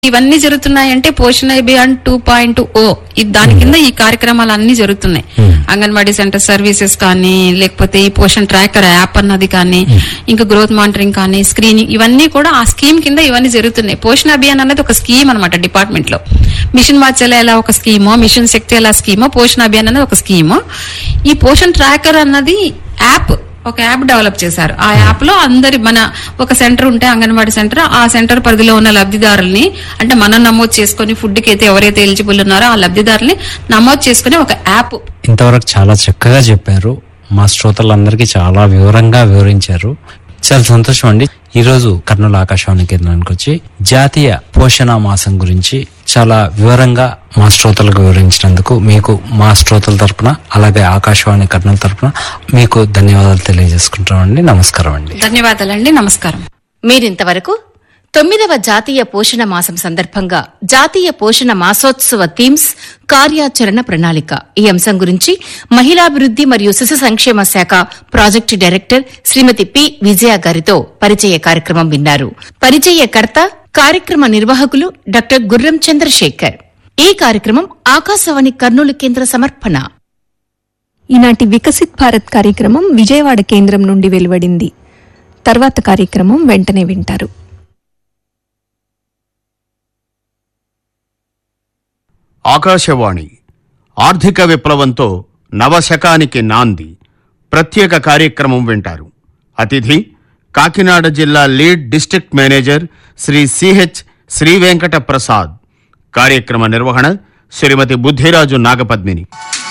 ఇవన్నీ జరుగుతున్నాయంటే పోషణ Abhiyan two point ఓ దాని కింద ఈ కార్యక్రమాలు అన్ని జరుగుతున్నాయి అంగన్వాడీ సెంటర్ సర్వీసెస్ కానీ లేకపోతే ఈ పోషణ ట్రాకర్ యాప్ అన్నది కానీ ఇంకా గ్రోత్ మానిటరింగ్ కానీ స్క్రీనింగ్ ఇవన్నీ కూడా ఆ స్కీమ్ కింద ఇవన్నీ జరుగుతున్నాయి పోషణ అభియాన్ అనేది ఒక స్కీమ్ అనమాట డిపార్ట్మెంట్ లో మిషన్ వాత్సల్య ఎలా ఒక స్కీమో మిషన్ శక్తి ఎలా స్కీమో పోషణ అభియాన్ అనేది ఒక స్కీము ఈ పోషణ ట్రాకర్ అన్నది యాప్ ఒక యాప్ డెవలప్ చేశారు ఆ యాప్ లో అందరి మన ఒక సెంటర్ ఉంటే అంగన్వాడీ సెంటర్ ఆ సెంటర్ పరిధిలో ఉన్న లబ్ధిదారుల్ని అంటే మనం నమోదు చేసుకుని ఫుడ్ కి అయితే ఎవరైతే ఎలిజిబుల్ ఉన్నారో ఆ లబ్ధిదారుల్ని నమోదు చేసుకుని ఒక యాప్ ఇంతవరకు చాలా చక్కగా చెప్పారు మా శ్రోతలందరికీ చాలా వివరంగా వివరించారు చాలా సంతోషం అండి ఈ రోజు కర్నూలు ఆకాశవాణి కేంద్రానికి వచ్చి జాతీయ పోషణ మాసం గురించి చాలా వివరంగా మా శ్రోతలకు వివరించినందుకు మీకు మా శ్రోతల తరపున అలాగే ఆకాశవాణి కర్నూలు తరపున మీకు ధన్యవాదాలు తెలియజేసుకుంటామండి నమస్కారం అండి ధన్యవాదాలండి నమస్కారం మీరింతవరకు తొమ్మిదవ జాతీయ పోషణ మాసం సందర్భంగా జాతీయ పోషణ మాసోత్సవ థీమ్స్ కార్యాచరణ ప్రణాళిక ఈ అంశం గురించి మహిళాభివృద్ది మరియు శిశు సంక్షేమ శాఖ project director Srimati P Vijaya గారితో పరిచయ కార్యక్రమం విన్నారు పరిచయకర్త కార్యక్రమ నిర్వాహకులు డాక్టర్ గుర్రం చంద్రశేఖర్ ఈ కార్యక్రమం ఆకాశవాణి కర్నూలు కేంద్ర సమర్పణ ఈనాటి వికసిత్ భారత్ కార్యక్రమం విజయవాడ కేంద్రం నుండి వెలువడింది తర్వాత కార్యక్రమం వెంటనే వింటారు ఆకాశవాణి ఆర్థిక విప్లవంతో నవశకానికి నాంది ప్రత్యేక కార్యక్రమం వింటారు అతిథి కాకినాడ జిల్లా lead district manager Shri CH Shri Venkata Prasad కార్యక్రమ నిర్వహణ శ్రీమతి బుద్ధిరాజు నాగపద్మిని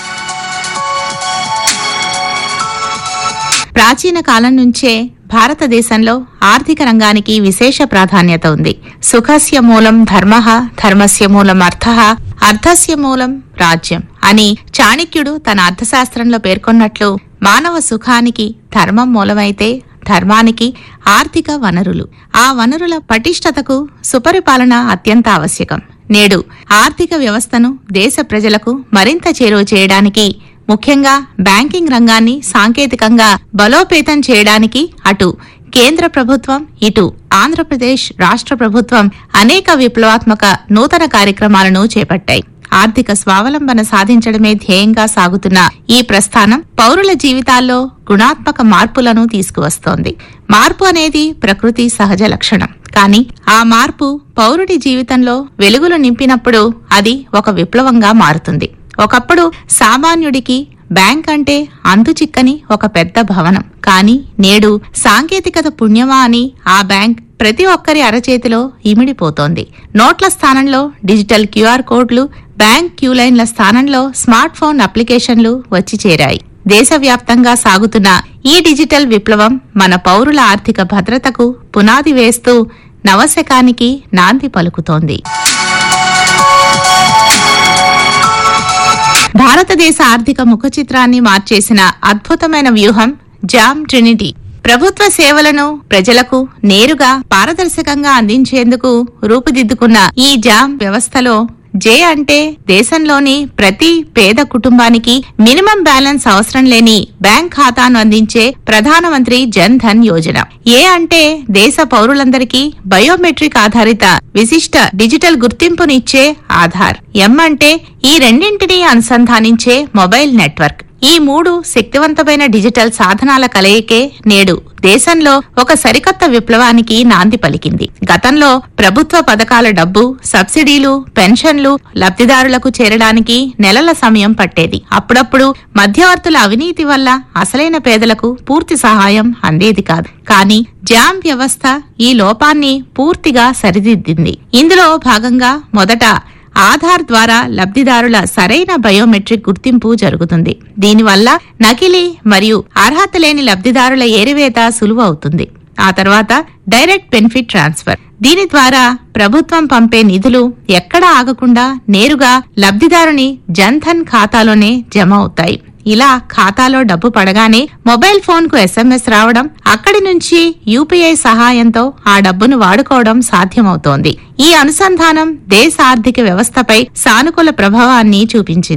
ప్రాచీన కాలం నుంచే భారతదేశంలో ఆర్థిక రంగానికి విశేష ప్రాధాన్యత ఉంది సుఖస్య మూలం ధర్మ ధర్మస్య మూలం అర్థ అర్థస్య మూలం రాజ్యం అని చాణక్యుడు తన అర్థశాస్త్రంలో పేర్కొన్నట్లు మానవ సుఖానికి ధర్మం మూలమైతే ధర్మానికి ఆర్థిక వనరులు ఆ వనరుల పటిష్టతకు సుపరిపాలన అత్యంత ఆవశ్యకం నేడు ఆర్థిక వ్యవస్థను దేశ ప్రజలకు మరింత చేరువ చేయడానికి ముఖ్యంగా బ్యాంకింగ్ రంగాన్ని సాంకేతికంగా బలోపేతం చేయడానికి అటు కేంద్ర ప్రభుత్వం ఇటు ఆంధ్రప్రదేశ్ రాష్ట్ర ప్రభుత్వం అనేక విప్లవాత్మక నూతన కార్యక్రమాలను చేపట్టాయి ఆర్థిక స్వావలంబన సాధించడమే ధ్యేయంగా సాగుతున్న ఈ ప్రస్థానం పౌరుల జీవితాల్లో గుణాత్మక మార్పులను తీసుకువస్తోంది మార్పు అనేది ప్రకృతి సహజ లక్షణం కానీ ఆ మార్పు పౌరుడి జీవితంలో వెలుగులు నింపినప్పుడు అది ఒక విప్లవంగా మారుతుంది ఒకప్పుడు సామాన్యుడికి బ్యాంక్ అంటే అంతుచిక్కని ఒక పెద్ద భవనం కానీ నేడు సాంకేతికత పుణ్యమా అని ఆ బ్యాంక్ ప్రతి ఒక్కరి అరచేతిలో ఇమిడిపోతోంది నోట్ల స్థానంలో డిజిటల్ క్యూఆర్ కోడ్లు బ్యాంక్ క్యూలైన్ల స్థానంలో స్మార్ట్ ఫోన్ అప్లికేషన్లు వచ్చి చేరాయి దేశవ్యాప్తంగా సాగుతున్న ఈ డిజిటల్ విప్లవం మన పౌరుల ఆర్థిక భద్రతకు పునాది వేస్తూ నవశకానికి నాంది పలుకుతోంది భారతదేశ ఆర్థిక ముఖ చిత్రాన్ని మార్చేసిన అద్భుతమైన వ్యూహం జామ్ ట్రినిటీ ప్రభుత్వ సేవలను ప్రజలకు నేరుగా పారదర్శకంగా అందించేందుకు రూపుదిద్దుకున్న ఈ జామ్ వ్యవస్థలో జే అంటే దేశంలోని ప్రతి పేద కుటుంబానికి మినిమం బ్యాలెన్స్ అవసరం లేని బ్యాంక్ ఖాతాను అందించే ప్రధానమంత్రి జన్ ధన్ యోజన ఏ అంటే దేశ పౌరులందరికీ బయోమెట్రిక్ ఆధారిత విశిష్ట డిజిటల్ గుర్తింపునిచ్చే ఆధార్ ఎం అంటే ఈ రెండింటినీ అనుసంధానించే మొబైల్ నెట్వర్క్ ఈ మూడు శక్తివంతమైన డిజిటల్ సాధనాల కలయికే నేడు దేశంలో ఒక సరికొత్త విప్లవానికి నాంది పలికింది గతంలో ప్రభుత్వ పథకాల డబ్బు సబ్సిడీలు పెన్షన్లు లబ్ధిదారులకు చేరడానికి నెలల సమయం పట్టేది అప్పుడప్పుడు మధ్యవర్తుల అవినీతి వల్ల అసలైన పేదలకు పూర్తి సహాయం అందేది కాదు కానీ జామ్ వ్యవస్థ ఈ లోపాన్ని పూర్తిగా సరిదిద్దింది ఇందులో భాగంగా మొదట ఆధార్ ద్వారా లబ్ధిదారుల సరైన బయోమెట్రిక్ గుర్తింపు జరుగుతుంది దీనివల్ల నకిలీ మరియు అర్హత లేని లబ్ధిదారుల ఏరివేత సులువు అవుతుంది ఆ తర్వాత డైరెక్ట్ బెనిఫిట్ ట్రాన్స్ఫర్ దీని ద్వారా ప్రభుత్వం పంపే నిధులు ఎక్కడా ఆగకుండా నేరుగా లబ్ధిదారుని జన్ధన్ ఖాతాలోనే జమ అవుతాయి ఇలా ఖాతాలో డబ్బు పడగానే మొబైల్ ఫోన్ కు ఎస్ఎంఎస్ రావడం అక్కడి నుంచి యూపీఐ సహాయంతో ఆ డబ్బును వాడుకోవడం సాధ్యమవుతోంది ఈ అనుసంధానం దేశ ఆర్థిక వ్యవస్థపై సానుకూల ప్రభావాన్ని చూపించింది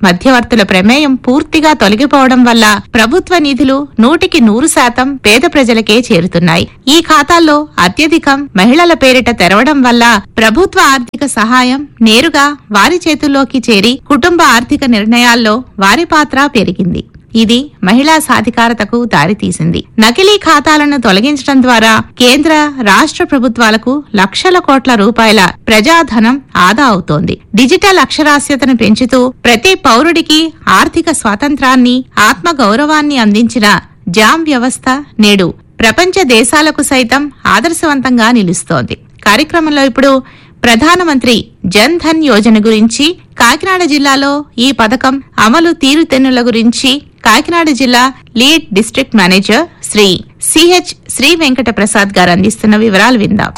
మధ్యవర్తుల ప్రమేయం పూర్తిగా తొలగిపోవడం వల్ల ప్రభుత్వ నిధులు నూటికి నూరు శాతం పేద ప్రజలకే చేరుతున్నాయి ఈ ఖాతాల్లో అత్యధికం మహిళల పేరిట తెరవడం వల్ల ప్రభుత్వ ఆర్థిక సహాయం నేరుగా వారి చేతుల్లోకి చేరి కుటుంబ ఆర్థిక నిర్ణయాల్లో వారి పాత్ర పెరిగింది ఇది మహిళా సాధికారతకు దారితీసింది నకిలీ ఖాతాలను తొలగించడం ద్వారా కేంద్ర రాష్ట్ర ప్రభుత్వాలకు లక్షల కోట్ల రూపాయల ప్రజాధనం ఆదా అవుతోంది డిజిటల్ అక్షరాస్యతను పెంచుతూ ప్రతి పౌరుడికి ఆర్థిక స్వాతంత్రాన్ని ఆత్మ గౌరవాన్ని అందించిన జామ్ వ్యవస్థ నేడు ప్రపంచ దేశాలకు సైతం ఆదర్శవంతంగా నిలుస్తోంది కార్యక్రమంలో ఇప్పుడు ప్రధానమంత్రి జన్ ధన్ యోజన గురించి కాకినాడ జిల్లాలో ఈ పథకం అమలు తీరుతెన్నుల గురించి కాకినాడ జిల్లా lead district manager Shri CH Shri Venkata Prasad గారు అందిస్తున్న వివరాలు విందాం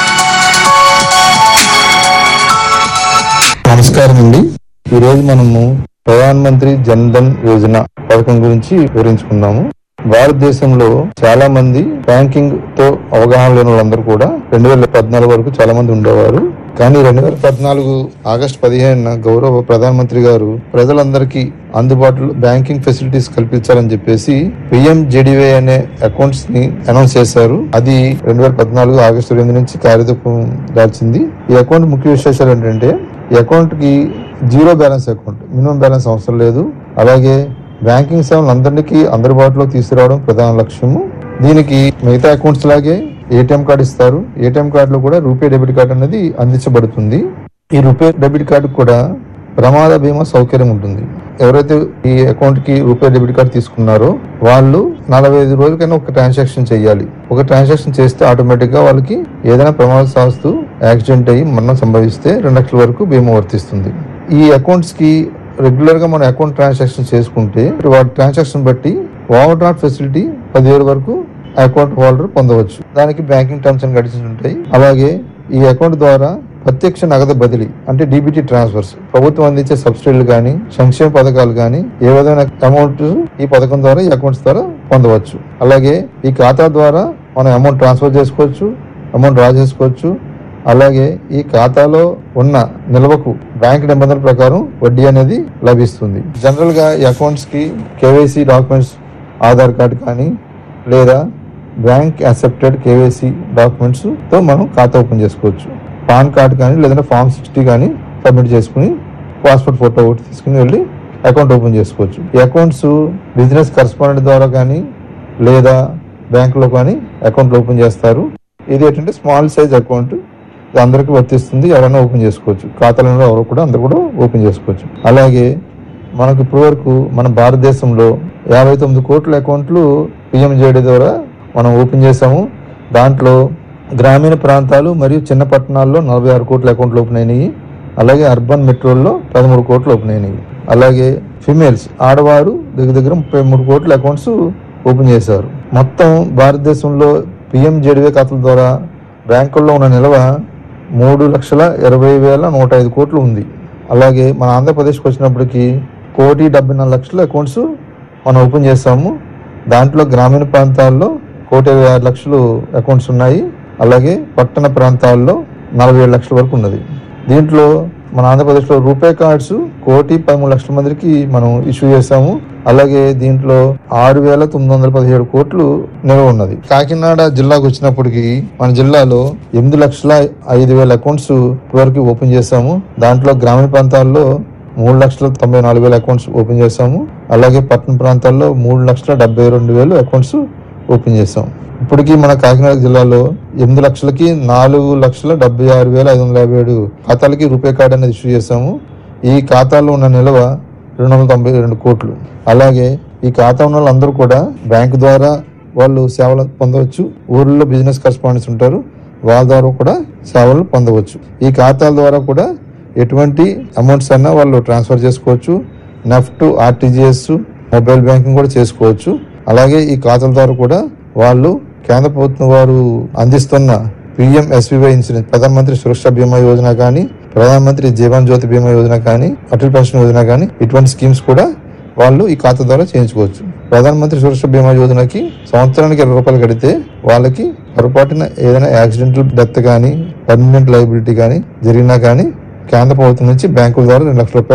నమస్కారం అండి ఈ రోజు మనము ప్రధాన మంత్రి జన్ ధన్ యోజన పథకం గురించి వివరించుకుందాము భారతదేశంలో చాలా మంది బ్యాంకింగ్ తో అవగాహన లేని వాళ్ళందరూ కూడా రెండు వేల పద్నాలుగు వరకు చాలా మంది ఉండేవారు కానీ రెండు వేల పద్నాలుగు ఆగస్టు పదిహేనున గౌరవ ప్రధానమంత్రి గారు ప్రజలందరికీ అందుబాటులో బ్యాంకింగ్ ఫెసిలిటీస్ కల్పించాలని చెప్పేసి పిఎం జేడీవై అనే అకౌంట్స్ ని అనౌన్స్ చేశారు అది రెండు వేల పద్నాలుగు ఆగస్టు ఎనిమిది నుంచి కార్యరూపం దాల్చింది ఈ అకౌంట్ ముఖ్య విశేషాలు ఏంటంటే ఈ అకౌంట్ కి zero balance account minimum balance అవసరం లేదు అలాగే బ్యాంకింగ్ సేవలు అందరికీ అందుబాటులో తీసుకురావడం ప్రధాన లక్ష్యము దీనికి మిగతా అకౌంట్స్ లాగే ఏటీఎం కార్డు ఇస్తారు ఏటీఎం కార్డులో కూడా రూపే డెబిట్ కార్డు అనేది అందించబడుతుంది ఈ రూపే డెబిట్ కార్డు కూడా ప్రమాద బీమా సౌకర్యం ఉంటుంది ఎవరైతే ఈ అకౌంట్ కి రూపే డెబిట్ కార్డు తీసుకున్నారో వాళ్ళు నలభై ఐదు రోజులకైనా ఒక ట్రాన్సాక్షన్ చేయాలి ఒక ట్రాన్సాక్షన్ చేస్తే ఆటోమేటిక్ గా వాళ్ళకి ఏదైనా ప్రమాద సాస్తు యాక్సిడెంట్ అయ్యి మరణం సంభవిస్తే రెండు లక్షల వరకు బీమా వర్తిస్తుంది ఈ అకౌంట్స్ కి రెగ్యులర్ గా మన అకౌంట్ ట్రాన్సాక్షన్ చేసుకుంటే వాటి ట్రాన్సాక్షన్ బట్టి ఓవర్ డ్రాఫ్ట్ ఫెసిలిటీ పదివేల వరకు అకౌంట్ హోల్డర్ పొందవచ్చు దానికి బ్యాంకింగ్ టర్మ్స్ అండ్ కండిషన్స్ ఉంటాయి అలాగే ఈ అకౌంట్ ద్వారా ప్రత్యక్ష నగదు బదిలీ అంటే డీబీటీ ట్రాన్స్ఫర్స్ ప్రభుత్వం అందించే సబ్సిడీలు కానీ సంక్షేమ పథకాలు కానీ ఏ విధమైన అమౌంట్ ఈ పథకం ద్వారా ఈ అకౌంట్స్ ద్వారా పొందవచ్చు అలాగే ఈ ఖాతా ద్వారా మనం అమౌంట్ ట్రాన్స్ఫర్ చేసుకోవచ్చు అమౌంట్ డ్రా చేసుకోవచ్చు అలాగే ఈ ఖాతాలో ఉన్న నిల్వకు బ్యాంక్ నిబంధనల ప్రకారం వడ్డీ అనేది లభిస్తుంది జనరల్ గా ఈ అకౌంట్స్ కి కేవైసీ డాక్యుమెంట్స్ ఆధార్ కార్డు కానీ లేదా బ్యాంక్ యాక్సెప్టెడ్ కేవైసీ డాక్యుమెంట్స్ తో మనం ఖాతా ఓపెన్ చేసుకోవచ్చు పాన్ కార్డ్ కానీ లేదంటే ఫామ్ సిక్స్టీ కానీ సబ్మిట్ చేసుకుని పాస్పోర్ట్ ఫోటో ఒకటి తీసుకుని వెళ్ళి అకౌంట్ ఓపెన్ చేసుకోవచ్చు ఈ అకౌంట్స్ బిజినెస్ కరస్పాండెంట్ ద్వారా కానీ లేదా బ్యాంకులో కానీ అకౌంట్ ఓపెన్ చేస్తారు ఇది ఏంటంటే స్మాల్ సైజ్ అకౌంట్ ఇది అందరికీ వర్తిస్తుంది ఎవరైనా ఓపెన్ చేసుకోవచ్చు ఖాతాలలో ఎవరు కూడా అందరు కూడా ఓపెన్ చేసుకోవచ్చు అలాగే మనకు ఇప్పటి వరకు మన భారతదేశంలో యాభై తొమ్మిది కోట్ల అకౌంట్లు పిఎంజేడి ద్వారా మనం ఓపెన్ చేసాము దాంట్లో గ్రామీణ ప్రాంతాలు మరియు చిన్న పట్టణాల్లో నలభై ఆరు కోట్ల అకౌంట్లు ఓపెన్ అయినాయి అలాగే అర్బన్ మెట్రోల్లో పదమూడు కోట్లు ఓపెన్ అయినాయి అలాగే ఫిమేల్స్ ఆడవారు దగ్గర దగ్గర ముప్పై మూడు కోట్ల అకౌంట్స్ ఓపెన్ చేశారు మొత్తం భారతదేశంలో పిఎంజేడివే ఖాతాల ద్వారా బ్యాంకుల్లో ఉన్న నిల్వ మూడు లక్షల ఇరవై వేల నూట ఐదు కోట్లు ఉంది అలాగే మన ఆంధ్రప్రదేశ్కి వచ్చినప్పటికి కోటి డెబ్బై నాలుగు లక్షల అకౌంట్స్ మనం ఓపెన్ చేసాము దాంట్లో గ్రామీణ ప్రాంతాల్లో కోటి ఇరవై ఆరు లక్షలు అకౌంట్స్ ఉన్నాయి అలాగే పట్టణ ప్రాంతాల్లో నలభై ఏడు లక్షల వరకు ఉన్నది దీంట్లో మన ఆంధ్రప్రదేశ్లో రూపే కార్డ్స్ కోటి పదమూడు లక్షల మందికి మనం ఇష్యూ చేసాము అలాగే దీంట్లో ఆరు వేల తొమ్మిది వందల పదిహేడు కోట్లు నిల్వ ఉన్నది కాకినాడ జిల్లాకు వచ్చినప్పటికి మన జిల్లాలో ఎనిమిది లక్షల ఐదు వేల అకౌంట్స్ వరకు ఓపెన్ చేసాము దాంట్లో గ్రామీణ ప్రాంతాల్లో మూడు లక్షల తొంభై నాలుగు వేల అకౌంట్స్ ఓపెన్ చేసాము అలాగే పట్టణ ప్రాంతాల్లో మూడు లక్షల డెబ్బై రెండు వేలు అకౌంట్స్ ఓపెన్ చేసాం ఇప్పటికీ మన కాకినాడ జిల్లాలో ఎనిమిది లక్షలకి నాలుగు లక్షల డెబ్బై ఆరు వేల ఐదు వందల యాభై ఏడు ఖాతాలకి రూపే కార్డ్ అనేది ఇష్యూ చేసాము ఈ ఖాతాలో ఉన్న నిల్వ రెండు వందల తొంభై రెండు కోట్లు అలాగే ఈ ఖాతా ఉన్న వాళ్ళందరూ కూడా బ్యాంకు ద్వారా వాళ్ళు సేవలు పొందవచ్చు ఊర్లో బిజినెస్ కరెస్పాండెంట్స్ ఉంటారు వాళ్ళ ద్వారా కూడా సేవలు పొందవచ్చు ఈ ఖాతాల ద్వారా కూడా ఎటువంటి అమౌంట్స్ అన్నా వాళ్ళు ట్రాన్స్ఫర్ చేసుకోవచ్చు నెఫ్ట్ ఆర్టీజీఎస్ మొబైల్ బ్యాంకింగ్ కూడా చేసుకోవచ్చు అలాగే ఈ ఖాతాల ద్వారా కూడా వాళ్ళు కేంద్ర ప్రభుత్వం వారు అందిస్తున్న పిఎం ఎస్బీవై ఇన్సూరెన్స్ ప్రధానమంత్రి సురక్ష బీమా యోజన కానీ ప్రధానమంత్రి జీవన్ జ్యోతి బీమా యోజన కానీ అటల్ పెన్షన్ యోజన కానీ ఇటువంటి స్కీమ్స్ కూడా వాళ్ళు ఈ ఖాతా ద్వారా చేయించుకోవచ్చు ప్రధానమంత్రి సురక్ష బీమా యోజనకి సంవత్సరానికి ఇరవై రూపాయలు కడితే వాళ్ళకి పొరపాటున ఏదైనా యాక్సిడెంటల్ డెత్ కానీ పర్మనెంట్ లైబిలిటీ కానీ జరిగినా కానీ కేంద్ర ప్రభుత్వం నుంచి బ్యాంకుల ద్వారా రెండు లక్షల రూపాయలు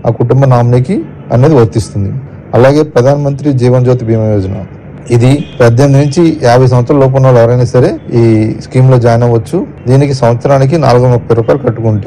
ఆ కుటుంబ నామినీకి అనేది వర్తిస్తుంది అలాగే ప్రధాన మంత్రి జీవన్ జ్యోతి బీమా యోజన ఇది పద్దెనిమిది నుంచి యాభై సంవత్సరాల లోపు ఉన్న వాళ్ళు ఎవరైనా సరే ఈ స్కీమ్ లో జాయిన్ అవ్వచ్చు దీనికి సంవత్సరానికి నాలుగు వందల ముప్పై రూపాయలు కట్టుకుంటే